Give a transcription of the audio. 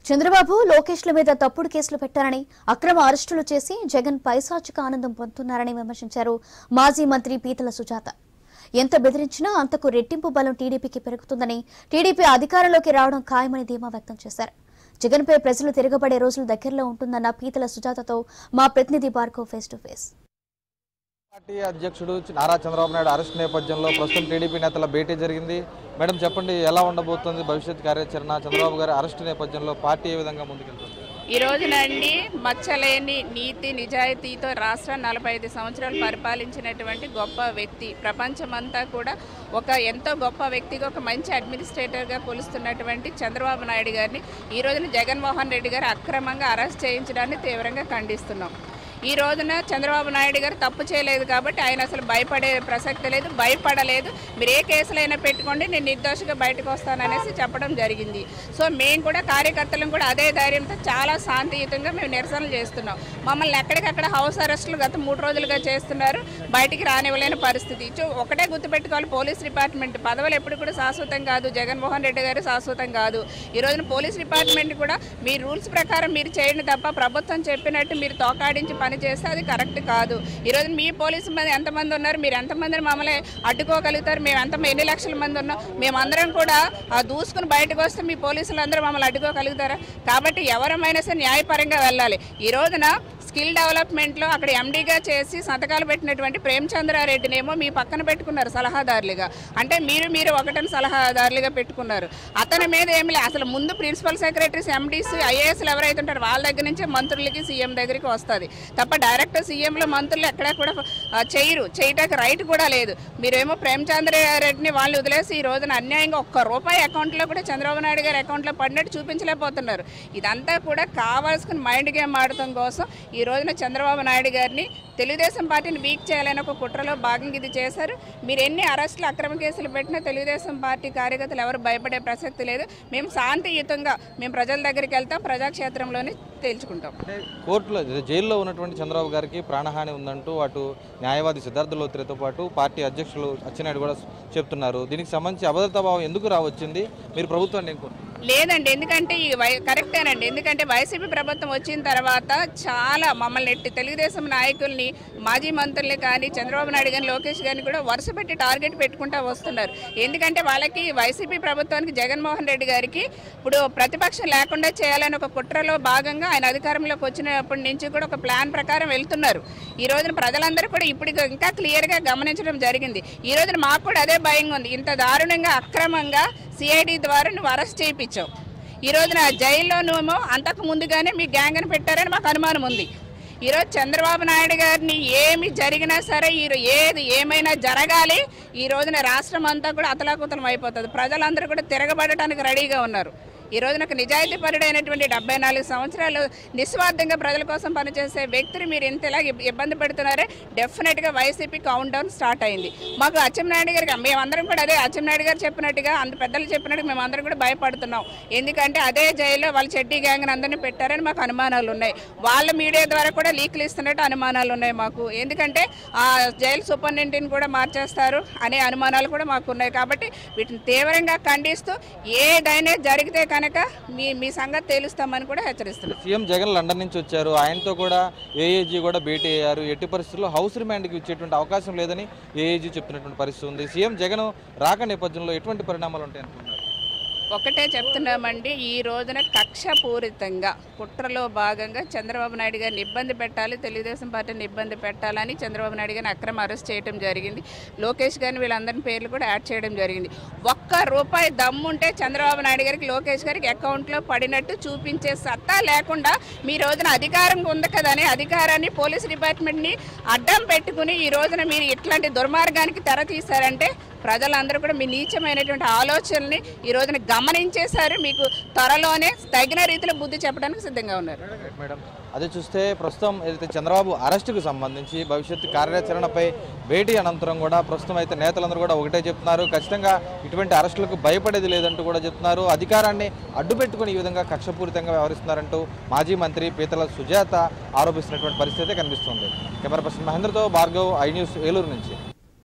చంద్రబాబు లోకేష్ల మీద తప్పుడు కేసులు పెట్టారని అక్రమ అరెస్టులు చేసి జగన్ పైశాచిక ఆనందం పొందుతున్నారని విమర్శించారు మాజీ మంత్రి పీతల సుజాత ఎంత బెదిరించినా అంతకు రెట్టింపు బలం టీడీపీకి పెరుగుతుందని టీడీపీ అధికారంలోకి రావడం ఖాయమని ధీమా వ్యక్తం చేశారు జగన్పై ప్రజలు తిరగబడే రోజులు దగ్గరలో ఉంటుందన్న పీతల సుజాతతో మా ప్రతినిధి Bhargav face to face party అధ్యక్షుడు నారా చంద్రబాబు నాయుడు అరెస్ట్ నేపథ్యంలో ప్రస్తుతం టీడీపీ నేతల భేటీ జరిగింది మేడం చెప్పండి ఎలా ఉండబోతుంది భవిష్యత్ కార్యాచరణ చంద్రబాబు గారి అరెస్ట్ నేపథ్యంలో పార్టీ ఏ విధంగా ముందుకెళ్తుంది ఈ రోజునండి మచ్చలేని నీతి నిజాయితీతో రాష్ట్రాన్ని నలభై ఐదు సంవత్సరాలు పరిపాలించినటువంటి గొప్ప వ్యక్తి ప్రపంచమంతా కూడా ఒక ఎంతో గొప్ప వ్యక్తిగా ఒక మంచి అడ్మినిస్ట్రేటర్గా కొలుస్తున్నటువంటి చంద్రబాబు నాయుడు గారిని ఈ రోజున జగన్మోహన్ రెడ్డి గారు అక్రమంగా అరెస్ట్ చేయించడాన్ని తీవ్రంగా ఖండిస్తున్నాం ఈ రోజున చంద్రబాబు నాయుడు గారు తప్పు చేయలేదు కాబట్టి ఆయన అసలు భయపడే ప్రసక్తి లేదు భయపడలేదు మీరు ఏ కేసులైనా పెట్టుకోండి నేను నిర్దోషిగా బయటకు వస్తాననేసి చెప్పడం జరిగింది సో మేము కూడా కార్యకర్తలను కూడా అదే ధైర్యంతో చాలా శాంతియుతంగా మేము నిరసనలు చేస్తున్నాం మమ్మల్ని ఎక్కడికక్కడ హౌస్ అరెస్టులు గత మూడు రోజులుగా చేస్తున్నారు బయటికి రానివ్వలేని పరిస్థితి చూ ఒకటే గుర్తుపెట్టుకోవాలి పోలీస్ డిపార్ట్మెంట్ పదవులు ఎప్పుడు కూడా శాశ్వతం కాదు జగన్మోహన్ రెడ్డి గారు శాశ్వతం కాదు ఈ రోజున పోలీస్ డిపార్ట్మెంట్ కూడా మీ రూల్స్ ప్రకారం మీరు చేయండి తప్ప ప్రభుత్వం చెప్పినట్టు మీరు తోకాడించి పని చేస్తే అది కరెక్ట్ కాదు ఈ రోజు మీ పోలీసు మంది ఎంతమంది ఉన్నారు మీరు ఎంతమందిని మమ్మల్ని అడ్డుకోగలుగుతారు మేము ఎంత ఎన్ని లక్షల మంది ఉన్నాం మేమందరం కూడా ఆ దూసుకుని బయటకు వస్తే మీ పోలీసులు అందరూ మమ్మల్ని అడ్డుకోగలుగుతారా కాబట్టి ఎవరమైనా సరే న్యాయపరంగా వెళ్ళాలి ఈ రోజున స్కిల్ డెవలప్మెంట్లో అక్కడ ఎండీగా చేసి సంతకాలు పెట్టినటువంటి ప్రేమచంద్రారెడ్డినేమో మీ పక్కన పెట్టుకున్నారు సలహాదారులుగా అంటే మీరు మీరు ఒకటని సలహాదారులుగా పెట్టుకున్నారు అతని మీద ఏమి లేదు అసలు ముందు ప్రిన్సిపల్ సెక్రటరీస్ ఎండీస్ ఐఏఎస్లు ఎవరైతే ఉంటారో వాళ్ళ దగ్గర నుంచే మంత్రులకి సీఎం దగ్గరికి వస్తుంది తప్ప డైరెక్ట్ సీఎంలో మంత్రులు ఎక్కడ కూడా ఆ, చేయరు చేయటానికి రైట్ కూడా లేదు మీరేమో ప్రేమచంద్రారెడ్డిని వాళ్ళు వదిలేసి ఈ రోజున అన్యాయంగా ఒక్క రూపాయి అకౌంట్లో కూడా చంద్రబాబు నాయుడు గారి అకౌంట్లో పడినట్టు చూపించలేకపోతున్నారు ఇదంతా కూడా కావాల్సుకుని మైండ్ గేమ్ ఆడటం కోసం ఈ రోజున చంద్రబాబు నాయుడు గారిని తెలుగుదేశం పార్టీని వీక్ చేయాలని ఒక కుట్రలో భాగంగా ఇది చేశారు మీరు ఎన్ని అరెస్టులు అక్రమ కేసులు పెట్టినా తెలుగుదేశం పార్టీ కార్యకర్తలు ఎవరు భయపడే ప్రసక్తి లేదు మేము శాంతియుతంగా మేము ప్రజల దగ్గరికి వెళ్తాం ప్రజాక్షేత్రంలోనే తేల్చుకుంటాం అంటే కోర్టులో అదే జైల్లో ఉన్నటువంటి చంద్రబాబు గారికి ప్రాణహాని ఉందంటూ అటు న్యాయవాది సిద్ధార్థ లోత్రితో పాటు పార్టీ అధ్యక్షులు అచ్చెన్నాయుడు కూడా చెప్తున్నారు దీనికి సంబంధించి అభద్రతా భావం ఎందుకు రావచ్చింది మీరు ప్రభుత్వాన్ని ఏం కోరుతున్నారు? లేదండి ఎందుకంటే ఈ వై కరెక్టేనండి ఎందుకంటే వైసీపీ ప్రభుత్వం వచ్చిన తర్వాత చాలా మమ్మల్ని ఎట్టి తెలుగుదేశం నాయకుల్ని మాజీ మంత్రుల్ని కానీ చంద్రబాబు నాయుడు కానీ లోకేష్ గారిని కూడా వరుస పెట్టి టార్గెట్ పెట్టుకుంటా వస్తున్నారు ఎందుకంటే వాళ్ళకి వైసీపీ ప్రభుత్వానికి జగన్మోహన్ రెడ్డి గారికి ఇప్పుడు ప్రతిపక్షం లేకుండా చేయాలని ఒక కుట్రలో భాగంగా ఆయన అధికారంలోకి వచ్చినప్పటి నుంచి కూడా ఒక ప్లాన్ ప్రకారం వెళ్తున్నారు ఈ రోజున ప్రజలందరూ కూడా ఇప్పుడు ఇంకా క్లియర్గా గమనించడం జరిగింది ఈ రోజున మాకు కూడా అదే భయంగా ఉంది ఇంత దారుణంగా అక్రమంగా సిఐడి ద్వారా నువ్వు అరెస్ట్ చేయించావు ఈ రోజున జైల్లోనేమో అంతకు ముందుగానే మీ గ్యాంగ్ అని పెట్టారని మాకు అనుమానం ఉంది ఈరోజు చంద్రబాబు నాయుడు గారిని ఏమి జరిగినా సరే ఈ ఏది ఏమైనా జరగాలి ఈ రోజున రాష్ట్రం అంతా కూడా అతలాకుతలం అయిపోతుంది ప్రజలందరూ కూడా తిరగబడటానికి రెడీగా ఉన్నారు ఈ రోజున ఒక నిజాయితీ పరుడైనటువంటి డెబ్బై నాలుగు సంవత్సరాలు నిస్వార్థంగా ప్రజల కోసం పనిచేసే వ్యక్తిని మీరు ఇంతలా ఇబ్- ఇబ్బంది పెడుతున్నారే డెఫినెట్గా వైసీపీ కౌంట్ డౌన్ స్టార్ట్ అయింది మాకు అచ్చెన్నాయుడు గారికి మేమందరం కూడా అదే అచ్చెన్నాయుడు గారు చెప్పినట్టుగా అంత పెద్దలు చెప్పినట్టు మేమందరం కూడా భయపడుతున్నాం ఎందుకంటే అదే జైల్లో వాళ్ళ చెడ్డీ గ్యాంగ్ అందరినీ పెట్టారని మాకు అనుమానాలు ఉన్నాయి వాళ్ళ మీడియా ద్వారా కూడా లీక్లు ఇస్తున్నట్టు అనుమానాలు ఉన్నాయి మాకు ఎందుకంటే ఆ జైలు సూపరింటెండెంట్ని కూడా మార్చేస్తారు అనే అనుమానాలు కూడా మాకు ఉన్నాయి కాబట్టి వీటిని తీవ్రంగా ఖండిస్తూ ఏదైనా జరిగితే కనుక మీ మీ సంగతి తేలుస్తామని కూడా హెచ్చరిస్తున్నాం సీఎం జగన్ లండన్ నుంచి వచ్చారు ఆయనతో కూడా ఏఏజీ కూడా భేటీ అయ్యారు ఎట్టి పరిస్థితుల్లో హౌస్ రిమాండ్కి ఇచ్చేటువంటి అవకాశం లేదని ఏఏజీ చెప్తున్నటువంటి పరిస్థితి ఉంది సీఎం జగన్ రాక నేపథ్యంలో ఎటువంటి పరిణామాలు ఉంటాయి అనుకుంటున్నారు ఒకటే చెప్తున్నామండి ఈ రోజున కక్షపూరితంగా కుట్రలో భాగంగా చంద్రబాబు నాయుడు గారిని ఇబ్బంది పెట్టాలి తెలుగుదేశం పార్టీని ఇబ్బంది పెట్టాలని చంద్రబాబు నాయుడు గారిని అక్రమ అరెస్ట్ చేయడం జరిగింది లోకేష్ గారిని వీళ్ళందరి పేర్లు కూడా యాడ్ చేయడం జరిగింది ఒక్క రూపాయి దమ్ముంటే చంద్రబాబు నాయుడు గారికి లోకేష్ గారికి అకౌంట్లో పడినట్టు చూపించే సత్తా లేకుండా మీ రోజున అధికారం ఉంది కదా అని అధికారాన్ని పోలీస్ డిపార్ట్మెంట్ని అడ్డం పెట్టుకుని ఈ రోజున మీరు ఇట్లాంటి దుర్మార్గానికి తెర తీశారంటే ప్రజలందరూ కూడా మీ నీచమైనటువంటి ఆలోచనల్ని ఈ రోజున గమనించేశారు మీకు త్వరలోనే తగిన రీతిలో బుద్ధి చెప్పడానికి సిద్ధంగా ఉన్నారు రైట్ మేడం అదే చూస్తే ప్రస్తుతం ఏదైతే చంద్రబాబు అరెస్టుకు సంబంధించి భవిష్యత్తు కార్యాచరణపై భేటీ అనంతరం కూడా ప్రస్తుతం అయితే నేతలందరూ కూడా ఒకటే చెప్తున్నారు ఖచ్చితంగా ఇటువంటి అరెస్టులకు భయపడేది లేదంటూ కూడా చెప్తున్నారు అధికారాన్ని అడ్డుపెట్టుకుని ఈ విధంగా కక్షపూరితంగా వ్యవహరిస్తున్నారంటూ మాజీ మంత్రి పీతల సుజాత ఆరోపిస్తున్నటువంటి పరిస్థితి అయితే కనిపిస్తుంది కెమెరా పర్సన్ మహేంద్రతో భార్గవ్ ఐ న్యూస్ ఏలూరు నుంచి